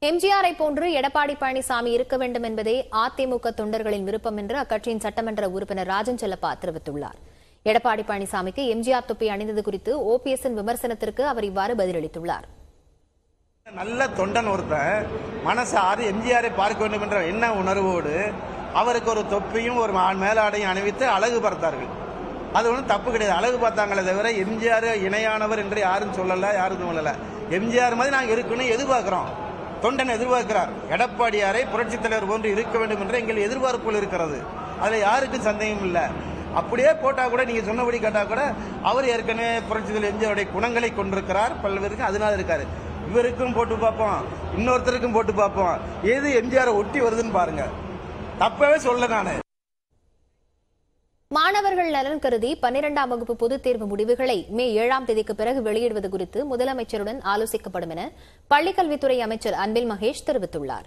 எம்ஜிஆரை போன்று எடப்பாடி பழனிசாமி இருக்க வேண்டும் என்பதே அதிமுக தொண்டர்களின் விருப்பம் என்று அக்கட்சியின் சட்டமன்ற உறுப்பினர் ராஜன் செல்லப்பா தெரிவித்துள்ளார் எடப்பாடி பழனிசாமிக்கு எம்ஜிஆர் தொப்பி அணிந்தது குறித்து ஓபிஎஸ்ஸின் விமர்சனத்திற்கு அவர் இவ்வாறு பதிலளித்துள்ளார் நல்ல தொண்டன் ஒருத்தன் மனசு ஆறு எம்ஜிஆரை பார்க்க வேண்டும் என்ற எண்ண உணர்வோடு அவருக்கு ஒரு தொப்பியும் ஒரு மா- மேலாடையும் அணிவித்து அழகு பார்த்தார்கள் அது ஒன்றும் தப்பு கிடையாது அழகு பார்த்தாங்களே தவிர எம்ஜிஆர் இணையானவர் என்று யாரும் சொல்லல யாரும் சொல்லல எம்ஜிஆர் மாதிரி நாங்கள் இருக்கணும் எதிர்பார்க்கிறோம் தொண்டன் எதிர்பார்க்கிறார் எடப்பாடியாரை புரட்சித் தலைவர் போன்று இருக்க வேண்டும் என்ற எங்கள் எதிர்பார்ப்புகள் இருக்கிறது அதில் யாருக்கும் சந்தேகம் இல்லை அப்படியே போட்டா கூட நீங்க சொன்னபடி கேட்டா கூட அவர் ஏற்கனவே புரட்சி தலைவர் எம்ஜிஆருடைய குணங்களை கொண்டிருக்கிறார் பல்வேருக்கு அதனால இருக்காரு இவருக்கும் போட்டு பார்ப்போம் இன்னொருத்தருக்கும் போட்டு பார்ப்போம் எது எம்ஜிஆரை ஒட்டி வருதுன்னு பாருங்க தப்பவே சொல்ல நானு மாணவர்கள் நலன் கருதி பன்னிரண்டாம் வகுப்பு பொதுத் தேர்வு முடிவுகளை மே ஏழாம் தேதிக்கு பிறகு வெளியிடுவது குறித்து முதலமைச்சருடன் ஆலோசிக்கப்படும் என பள்ளிக்கல்வித்துறை அமைச்சர் அன்பில் மகேஷ் தெரிவித்துள்ளார்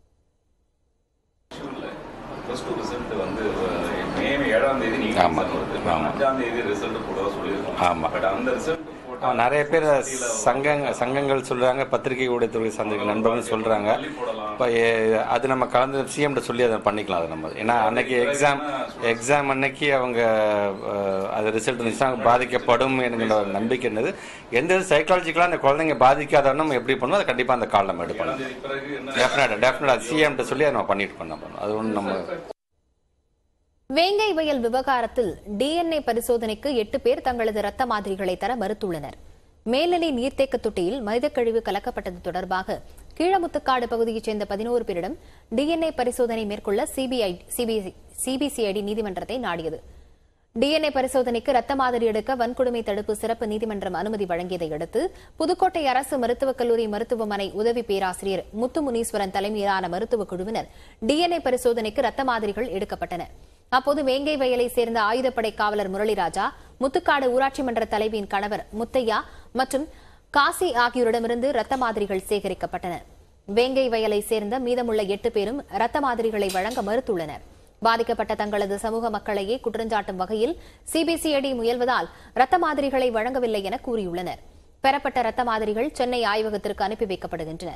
ப்ளஸ் டூ ரிசல்ட் வந்து அஹ், மே ஏழாம் தேதி நீங்க ஆமா. exam வருது ஆமா. அஞ்சாம் தேதி ரிசல்ட் போட சொல்லியிருக்கோம் ஆமா. பட் அந்த ரிசல்ட் போட்டா நிறைய பேர் சங்கங்க சங்கங்கள் சொல்றாங்க பத்திரிகை ஊடகத்துறை சார்ந்த நண்பர்கள் சொல்றாங்க இப்போ அது நம்ம கலந்து சிஎம்கிட்ட சொல்லி அதை பண்ணிக்கலாம் அது நம்ம ஏன்னா அன்னைக்கு எக்ஸாம் எக்ஸாம் அன்னைக்கு அவங்க அஹ், அது ரிசல்ட் இருந்துச்சுன்னா பாதிக்கப்படும் என்கிற ஒரு நம்பிக்கை இருந்தது எந்த சைக்காலஜிக்கலாக அந்த குழந்தைங்க பாதிக்காத நம்ம எப்படி பண்ணணும் அதை கண்டிப்பாக அந்த கால் நம்ம எடுப்போம் தேதி பிறகு என்ன டெஃபினட்டாக டெஃபினட்டாக சிஎம்கிட்ட சொல்லி அதை நம்ம பண்ணிட்டு பண்ண அது ஒன்று நம்ம வேங்கை வயல் விவகாரத்தில் டிஎன்ஏ பரிசோதனைக்கு எட்டு பேர் தங்களது ரத்த மாதிரிகளை தர மறுத்துள்ளனர் மேல்நிலை நீர்த்தேக்க தொட்டியில் மனித கழிவு கலக்கப்பட்டது தொடர்பாக கீழமுத்துக்காடு பகுதியைச் சேர்ந்த பதினோரு பேரிடம் டிஎன்ஏ பரிசோதனை மேற்கொள்ள சிபிஐ சிபிசிஐடி நீதிமன்றத்தை நாடியது டிஎன்ஏ பரிசோதனைக்கு ரத்த மாதிரி எடுக்க வன்கொடுமை தடுப்பு சிறப்பு நீதிமன்றம் அனுமதி வழங்கியதை அடுத்து புதுக்கோட்டை அரசு மருத்துவக் கல்லூரி மருத்துவமனை உதவி பேராசிரியர் முத்து முனீஸ்வரன் தலைமையிலான மருத்துவக் குழுவினர் டிஎன்ஏ பரிசோதனைக்கு ரத்த மாதிரிகள் எடுக்கப்பட்டன அப்போது வேங்கை வயலை சேர்ந்த ஆயுதப்படை காவலர் முரளிராஜா முத்துக்காடு ஊராட்சி மன்ற தலைவியின் கணவர் முத்தையா மற்றும் காசி ஆகியோரிடமிருந்து ரத்த மாதிரிகள் சேகரிக்கப்பட்டன வேங்கை வயலை சேர்ந்த மீதமுள்ள எட்டு பேரும் ரத்த மாதிரிகளை வழங்க மறுத்துள்ளனர் பாதிக்கப்பட்ட தங்களது சமூக மக்களையே குற்றஞ்சாட்டும் வகையில் சிபிசிஐடி முயல்வதால் ரத்த மாதிரிகளை வழங்கவில்லை என கூறியுள்ளனர் பெறப்பட்ட ரத்த மாதிரிகள் சென்னை ஆய்வகத்திற்கு அனுப்பி வைக்கப்படுகின்றன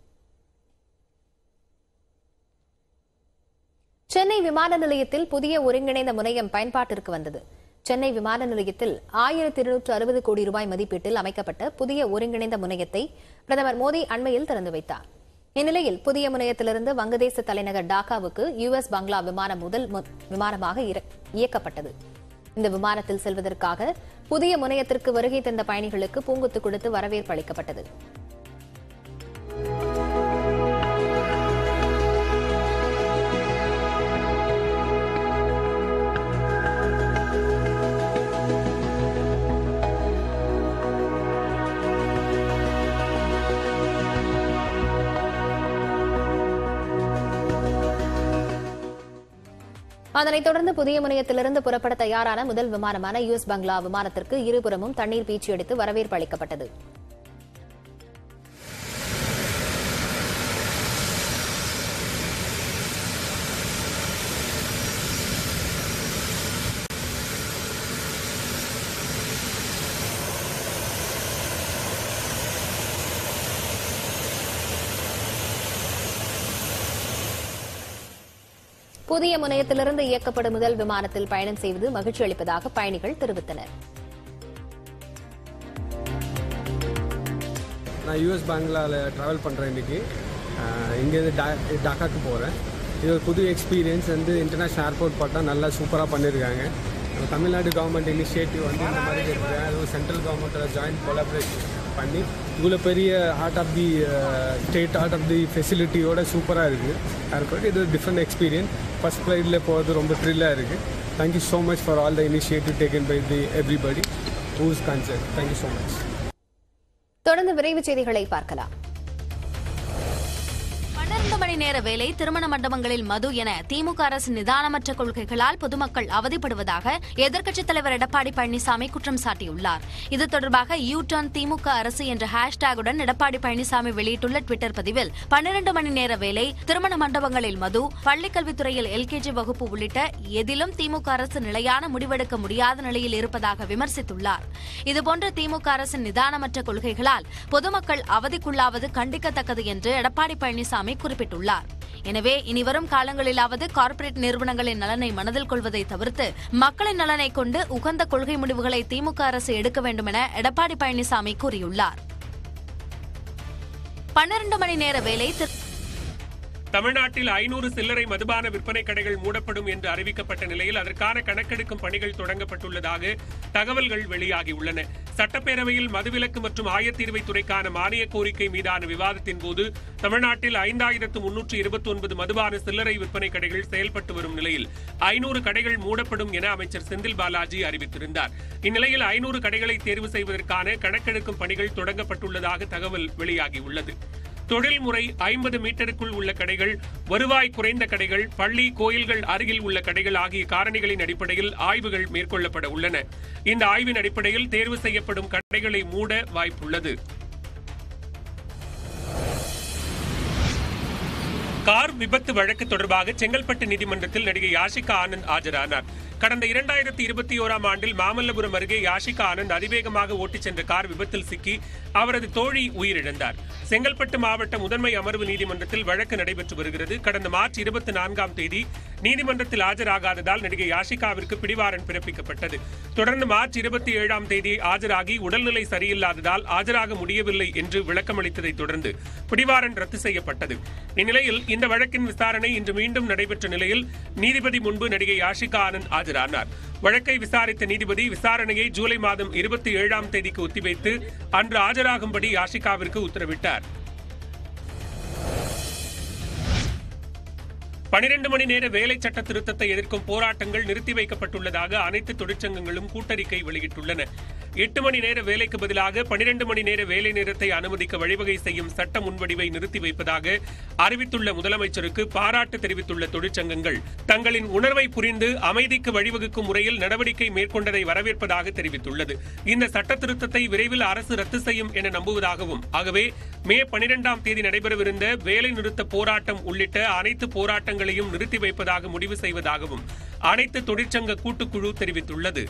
சென்னை விமான நிலையத்தில் புதிய ஒருங்கிணைந்த முனையம் பயன்பாட்டிற்கு வந்தது சென்னை விமான நிலையத்தில் ஆயிரத்தி இருநூற்று அறுபது கோடி ரூபாய் மதிப்பீட்டில் அமைக்கப்பட்ட புதிய ஒருங்கிணைந்த முனையத்தை பிரதமர் மோடி அண்மையில் திறந்து வைத்தார் இந்நிலையில் புதிய முனையத்திலிருந்து வங்கதேச தலைநகர் டாக்காவுக்கு யுஎஸ் பங்களா விமானம் முதல் மு- விமானமாக இற- இயக்கப்பட்டது இந்த விமானத்தில் செல்வதற்காக புதிய முனையத்திற்கு வருகை தந்த பயணிகளுக்கு பூங்குத்து கொடுத்து வரவேற்பு அளிக்கப்பட்டது அதனைத் தொடர்ந்து புதிய முனையத்திலிருந்து புறப்பட தயாரான முதல் விமானமான யுஎஸ் பங்களா விமானத்திற்கு இருபுறமும் தண்ணீர் பீச்சியடித்து வரவேற்பு அளிக்கப்பட்டது புதிய முனையத்திலிருந்து இயக்கப்படும் முதல் விமானத்தில் பயணம் செய்வது மகிழ்ச்சி அளிப்பதாக பயணிகள் தெரிவித்தனர் நான் யூஎஸ் பேங்கில் ட்ராவல் பண்ணுறேன் இன்றைக்கி இங்கேருந்து டா டாக்காக்கு போகிறேன் இது ஒரு புது எக்ஸ்பீரியன்ஸ் வந்து இன்டர்நேஷ்னல் ஏர்போர்ட் பார்த்தா நல்லா சூப்பராக பண்ணியிருக்காங்க நம்ம தமிழ்நாடு கவர்மெண்ட் இனிஷியேட்டிவ் வந்து இந்த மாதிரி இருக்குது அதுவும் சென்ட்ரல் கவர்மெண்ட்டோட ஜாயின்ட் கொலாபரேஷன் பண்ணி இவ்வளோ பெரிய heart of the state heart of the ஃபெசிலிட்டியோட சூப்பராக இருக்குது ஏர்போர்ட் இது ஒரு டிஃப்ரெண்ட் எக்ஸ்பீரியன்ஸ் ஃபஸ்ட் ஃப்ளைட்டில் போகிறது ரொம்ப த்ரில்லாக இருக்குது thank you so much for all the initiative taken by the everybody who's concern thank you so much தொடர்ந்து விரைவு செய்திகளை பார்க்கலாம் பன்னிரண்டு மணி நேர வேலை திருமண மண்டபங்களில் மது என திமுக அரசு நிதானமற்ற கொள்கைகளால் பொதுமக்கள் அவதிப்படுவதாக எதிர்க்கட்சித் தலைவர் எடப்பாடி பழனிசாமி குற்றம் சாட்டியுள்ளார் இது தொடர்பாக யூ டர்ன் திமுக அரசு என்ற ஹேஷ்டேகுடன் எடப்பாடி பழனிசாமி வெளியிட்டுள்ள டுவிட்டர் பதிவில் பன்னிரண்டு மணி நேர வேலை திருமண மண்டபங்களில் மது பள்ளிக்கல்வித்துறையில் எல்கேஜி வகுப்பு உள்ளிட்ட எதிலும் திமுக அரசு நிலையான முடிவெடுக்க முடியாத நிலையில் இருப்பதாக விமர்சித்துள்ளார் இதுபோன்ற திமுக அரசின் நிதானமற்ற கொள்கைகளால் பொதுமக்கள் அவதிக்குள்ளாவது கண்டிக்கத்தக்கது என்று எடப்பாடி பழனிசாமி குறிப்பிட்டுள்ளார் எனவே இனிவரும் காலங்களிலாவது கார்ப்பரேட் நிறுவனங்களின் நலனை மனதில் கொள்வதை தவிர்த்து மக்களின் நலனை கொண்டு உகந்த கொள்கை முடிவுகளை திமுக அரசு எடுக்க வேண்டும் என எடப்பாடி பழனிசாமி கூறியுள்ளார் பன்னிரண்டு மணி நேர வேலை திரு- தமிழ்நாட்டில் ஐநூறு சில்லறை மதுபான விற்பனை கடைகள் மூடப்படும் என்று அறிவிக்கப்பட்ட நிலையில் அதற்கான கணக்கெடுக்கும் பணிகள் தொடங்கப்பட்டுள்ளதாக தகவல்கள் வெளியாகியுள்ளன சட்டப்பேரவையில் மதுவிலக்கு மற்றும் ஆயத்தீர்வை துறைக்கான மானிய கோரிக்கை மீதான விவாதத்தின் போது தமிழ்நாட்டில் ஐந்தாயிரத்து முன்னூற்று இருபத்தி ஒன்பது மதுபான சில்லறை விற்பனை கடைகள் செயல்பட்டு வரும் நிலையில் ஐநூறு கடைகள் மூடப்படும் என அமைச்சர் செந்தில் பாலாஜி அறிவித்திருந்தார் இந்நிலையில் ஐநூறு கடைகளை தேர்வு செய்வதற்கான கணக்கெடுக்கும் பணிகள் தொடங்கப்பட்டுள்ளதாக தகவல் வெளியாகியுள்ளது தொழில்முறை ஐம்பது மீட்டருக்குள் உள்ள கடைகள் வருவாய் குறைந்த கடைகள் பள்ளி கோயில்கள் அருகில் உள்ள கடைகள் ஆகிய காரணிகளின் அடிப்படையில் ஆய்வுகள் மேற்கொள்ளப்பட உள்ளன இந்த ஆய்வின் அடிப்படையில் தேர்வு செய்யப்படும் கடைகளை மூட வாய்ப்புள்ளது கார் விபத்து வழக்கு தொடர்பாக செங்கல்பட்டு நீதிமன்றத்தில் நடிகை யாஷிகா ஆனந்த் ஆஜரானார் கடந்த இரண்டாயிரத்தி இருபத்தி ஓராம் ஆண்டில் மாமல்லபுரம் அருகே யாஷிகா ஆனந்த் அதிவேகமாக ஓட்டிச் சென்ற கார் விபத்தில் சிக்கி அவரது தோழி உயிரிழந்தார் செங்கல்பட்டு மாவட்ட முதன்மை அமர்வு நீதிமன்றத்தில் வழக்கு நடைபெற்று வருகிறது கடந்த மார்ச் இருபத்தி நான்காம் தேதி நீதிமன்றத்தில் ஆஜராகாததால் நடிகை யாஷிகாவிற்கு பிடிவாரண்ட் பிறப்பிக்கப்பட்டது தொடர்ந்து மார்ச் இருபத்தி ஏழாம் தேதி ஆஜராகி உடல்நிலை சரியில்லாததால் ஆஜராக முடியவில்லை என்று விளக்கமளித்ததைத் தொடர்ந்து பிடிவாரண்ட் ரத்து செய்யப்பட்டது இந்நிலையில் இந்த வழக்கின் விசாரணை இன்று மீண்டும் நடைபெற்ற நிலையில் நீதிபதி முன்பு நடிகை யாஷிகா ஆனந்த் ஆஜரானார் வழக்கை விசாரித்த நீதிபதி விசாரணையை ஜூலை மாதம் இருபத்தி ஏழாம் தேதிக்கு ஒத்திவைத்து அன்று ஆஜராகும்படி யாஷிகாவிற்கு உத்தரவிட்டார் பனிரெண்டு மணி நேர வேலை சட்ட திருத்தத்தை எதிர்க்கும் போராட்டங்கள் நிறுத்தி வைக்கப்பட்டுள்ளதாக அனைத்து தொழிற்சங்கங்களும் கூட்டறிக்கை வெளியிட்டுள்ளன எட்டு மணி நேர வேலைக்கு பதிலாக பனிரெண்டு மணி நேர வேலை நேரத்தை அனுமதிக்க வழிவகை செய்யும் சட்ட முன்வடிவை நிறுத்தி வைப்பதாக அறிவித்துள்ள முதலமைச்சருக்கு பாராட்டு தெரிவித்துள்ள தொழிற்சங்கங்கள் தங்களின் உணர்வை புரிந்து அமைதிக்கு வழிவகுக்கும் முறையில் நடவடிக்கை மேற்கொண்டதை வரவேற்பதாக தெரிவித்துள்ளது இந்த சட்ட திருத்தத்தை விரைவில் அரசு ரத்து செய்யும் என நம்புவதாகவும் ஆகவே மே பனிரெண்டாம் தேதி நடைபெறவிருந்த வேலை நிறுத்த போராட்டம் உள்ளிட்ட அனைத்து போராட்டங்களையும் நிறுத்தி வைப்பதாக முடிவு செய்வதாகவும் அனைத்து தொழிற்சங்க கூட்டுக்குழு தெரிவித்துள்ளது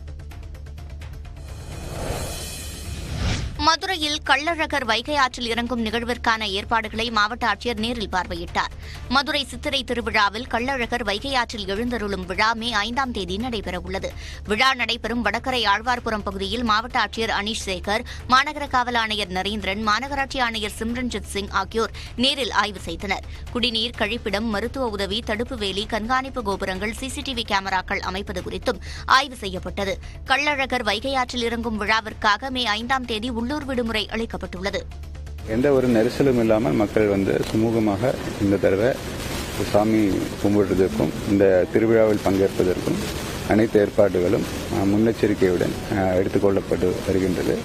மதுரையில் கள்ளழகர் வைகை ஆற்றில் இறங்கும் நிகழ்விற்கான ஏற்பாடுகளை மாவட்ட ஆட்சியர் நேரில் பார்வையிட்டார் மதுரை சித்திரை திருவிழாவில் கள்ளழகர் வைகை ஆற்றில் எழுந்தருளும் விழா மே ஐந்தாம் தேதி நடைபெறவுள்ளது விழா நடைபெறும் வடகரை ஆழ்வார்புரம் பகுதியில் மாவட்ட ஆட்சியர் அனீஷ் சேகர் மாநகர காவல் ஆணையர் நரேந்திரன் மாநகராட்சி ஆணையர் சிம்ரன்ஜித் சிங் ஆகியோர் நேரில் ஆய்வு செய்தனர் குடிநீர் கழிப்பிடம் மருத்துவ உதவி தடுப்பு வேலி கண்காணிப்பு கோபுரங்கள் சிசிடிவி கேமராக்கள் அமைப்பது குறித்தும் ஆய்வு செய்யப்பட்டது கள்ளழகர் வைகை ஆற்றில் இறங்கும் விழாவிற்காக மே ஐந்தாம் தேதி உள்ளூர் விடுமுறை அளிக்கப்பட்டுள்ளது எந்த ஒரு நெரிசலும் இல்லாமல் மக்கள் வந்து சுமூகமாக இந்த தடவை சாமி கும்பிடுறதற்கும் இந்த திருவிழாவில் பங்கேற்பதற்கும் அனைத்து ஏற்பாடுகளும் அஹ், முன்னெச்சரிக்கையுடன் அஹ், எடுத்துக்கொள்ளப்பட்டு வருகின்றது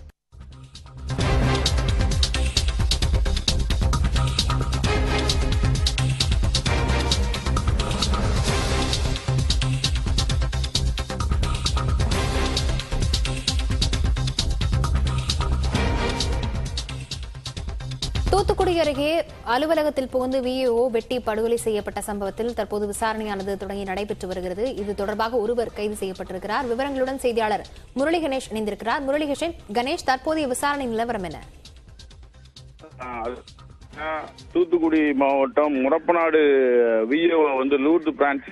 தூத்துக்குடி அருகே அலுவலகத்தில் புகுந்து விஏஓ வெட்டி படுகொலை செய்யப்பட்ட சம்பவத்தில் தற்போது விசாரணையானது தொடங்கி நடைபெற்று வருகிறது இது தொடர்பாக ஒருவர் கைது செய்யப்பட்டிருக்கிறார் விவரங்களுடன் செய்தியாளர் முரளி கணேஷ் இணைந்திருக்கிறார் முரளி கணேஷ் கணேஷ் தற்போதைய விசாரணை நிலவரம் என்ன ஆஹ் தூத்துக்குடி மாவட்டம் முரப்பநாடு விஓ வந்து லூர்து பிரான்ச்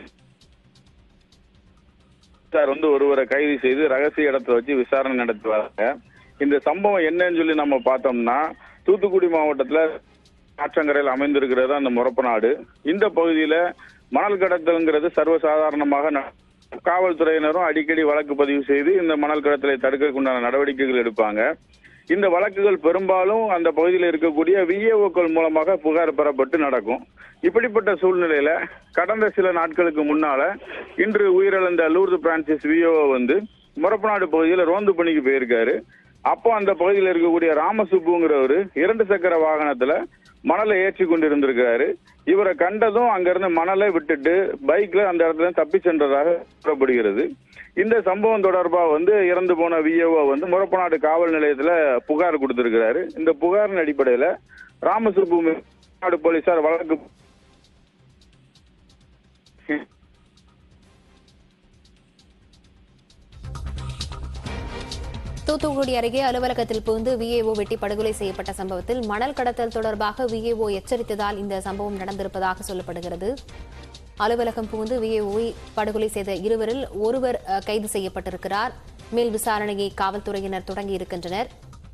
சார் வந்து ஒருவரை கைது செய்து ரகசிய இடத்துல வச்சு விசாரணை நடத்தி வராங்க இந்த சம்பவம் என்னன்னு சொல்லி நம்ம பார்த்தோம்னா தூத்துக்குடி மாவட்டத்துல ஆற்றங்கரையில் அமைந்திருக்கிறது அந்த முரப்பநாடு இந்த பகுதியில மணல் கடத்தல்ங்கிறது சர்வசாதாரணமாக ந- காவல்துறையினரும் அடிக்கடி வழக்கு பதிவு செய்து இந்த மணல் கடத்தலை தடுக்கக்குண்டான நடவடிக்கைகள் எடுப்பாங்க இந்த வழக்குகள் பெரும்பாலும் அந்த பகுதியில் இருக்கக்கூடிய விஏஓக்கள் மூலமாக புகார் பெறப்பட்டு நடக்கும் இப்படிப்பட்ட சூழ்நிலையில கடந்த சில நாட்களுக்கு முன்னால இன்று உயிரிழந்த லூர்து பிரான்சிஸ் விஓ வந்து முரப்பநாடு பகுதியில் ரோந்து பணிக்கு போயிருக்காரு அப்போ அந்த பகுதியில் இருக்கக்கூடிய ராமசுப்புங்கிறவரு இரண்டு சக்கர வாகனத்துல மணலை ஏற்றி கொண்டிருந்திருக்கிறாரு இவரை கண்டதும் அங்கிருந்து மணலை விட்டுட்டு பைக்ல அந்த இடத்துல தப்பி சென்றதாக கூறப்படுகிறது இந்த சம்பவம் தொடர்பா வந்து இறந்து போன விஏஓ வந்து முரப்பநாடு காவல் நிலையத்துல புகார் கொடுத்திருக்கிறாரு இந்த புகாரின் அடிப்படையில ராமசுப்பு நாடு போலீசார் வழக்கு தூத்துக்குடி அருகே அலுவலகத்தில் புகுந்து விஏஓ வெட்டி படுகொலை செய்யப்பட்ட சம்பவத்தில் மணல் கடத்தல் தொடர்பாக விஏஓ எச்சரித்ததால் இந்த சம்பவம் நடந்திருப்பதாக சொல்லப்படுகிறது அலுவலகம் புகுந்து விஏஓவை படுகொலை செய்த இருவரில் ஒருவர் அஹ், கைது செய்யப்பட்டிருக்கிறார் மேல் விசாரணையை காவல்துறையினர் தொடங்கி இருக்கின்றனர்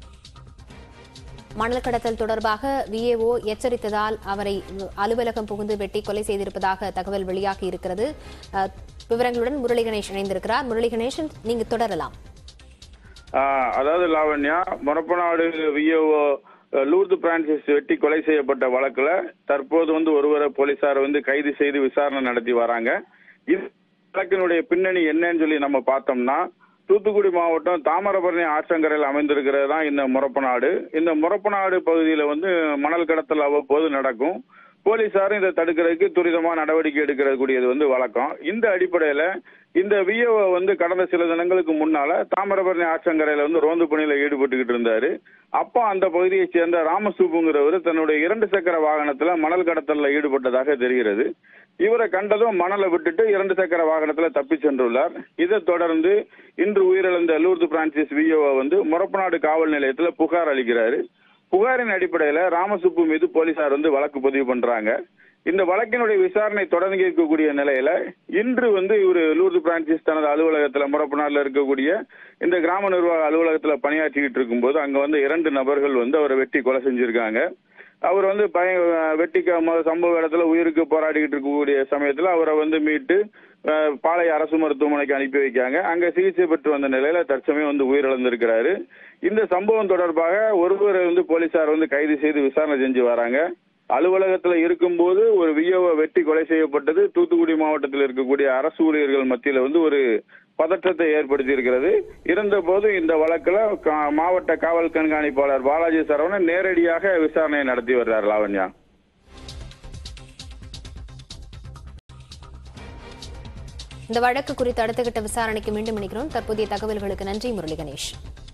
மணல் கடத்தல் தொடர்பாக விஏஓ எச்சரித்ததால் அவரை அஹ், அலுவலகம் புகுந்து வெட்டி கொலை செய்திருப்பதாக தகவல் வெளியாகி இருக்கிறது அஹ், விவரங்களுடன் முரளி கணேஷ் இணைந்திருக்கிறார் முரளி கணேசன் நீங்க தொடரலாம் ஆஹ் அதாவது லாவண்யா முரப்பநாடு விஓஓ லூர்து பிரான்சிஸ் வெட்டி கொலை செய்யப்பட்ட வழக்குல தற்போது வந்து ஒருவரை போலீசார் வந்து கைது செய்து விசாரணை நடத்தி வராங்க இது வழக்கினுடைய பின்னணி என்னன்னு சொல்லி நம்ம பார்த்தோம்னா தூத்துக்குடி மாவட்டம் தாமிரபரணி ஆற்றங்கரையில் அமைந்திருக்கிறது தான் இந்த முரப்பநாடு இந்த முரப்பநாடு பகுதியில வந்து மணல் கடத்தல் அவ்வப்போது நடக்கும் போலீசாரும் இதை தடுக்கிறதுக்கு துரிதமா நடவடிக்கை எடுக்கிறது கூடியது வந்து வழக்கம் இந்த அடிப்படையில இந்த விஓ வந்து கடந்த சில தினங்களுக்கு முன்னால தாமிரபரணி ஆற்றங்கரையில வந்து ரோந்து பணியில ஈடுபட்டுக்கிட்டு இருந்தாரு அப்போ அந்த பகுதியைச் சேர்ந்த ராமசூப்புங்கிறவர் தன்னுடைய இரண்டு சக்கர வாகனத்துல மணல் கடத்தல்ல ஈடுபட்டதாக தெரிகிறது இவரை கண்டதும் மணலை விட்டுட்டு இரண்டு சக்கர வாகனத்துல தப்பி சென்றுள்ளார் இதைத் தொடர்ந்து இன்று உயிரிழந்த லூர்து பிரான்சிஸ் விஓ வந்து முரப்பநாடு காவல் நிலையத்துல புகார் அளிக்கிறாரு புகாரின் அடிப்படையில ராமசுப்பு மீது போலீசார் வந்து வழக்கு பதிவு பண்றாங்க இந்த வழக்கினுடைய விசாரணை தொடங்கி இருக்கக்கூடிய நிலையில இன்று வந்து இவர் லூர்து பிரான்சிஸ் தனது அலுவலகத்துல முறப்பநாடுல இருக்கக்கூடிய இந்த கிராம நிர்வாக அலுவலகத்துல பணியாற்றிக்கிட்டு இருக்கும்போது அங்க வந்து இரண்டு நபர்கள் வந்து அவரை வெட்டி கொலை செஞ்சிருக்காங்க அவர் வந்து பய வெட்டிக்க மொத சம்பவ இடத்துல உயிருக்கு போராடிக்கிட்டு இருக்கக்கூடிய சமயத்துல அவரை வந்து மீட்டு அஹ், பாளைய அரசு மருத்துவமனைக்கு அனுப்பி வைக்காங்க அங்க சிகிச்சை பெற்று வந்த நிலையில தற்சமயம் வந்து உயிரிழந்திருக்கிறாரு இந்த சம்பவம் தொடர்பாக ஒருவரை வந்து போலீசார் வந்து கைது செய்து விசாரணை செஞ்சு வராங்க அலுவலகத்துல இருக்கும்போது ஒரு விஓவை வெட்டி கொலை செய்யப்பட்டது தூத்துக்குடி மாவட்டத்தில் இருக்கக்கூடிய அரசு ஊழியர்கள் மத்தியில வந்து ஒரு பதற்றத்தை ஏற்படுத்தி இருக்கிறது இருந்தபோது இந்த வழக்குல கா- மாவட்ட காவல் கண்காணிப்பாளர் பாலாஜி சரவணன் நேரடியாக விசாரணையை நடத்தி வர்றார் லாவண்யா இந்த வழக்கு குறித்து அடுத்த கட்ட விசாரணைக்கு மீண்டும் இணைக்கிறோம் தற்போதைய தகவல்களுக்கு நன்றி முரளி கணேஷ்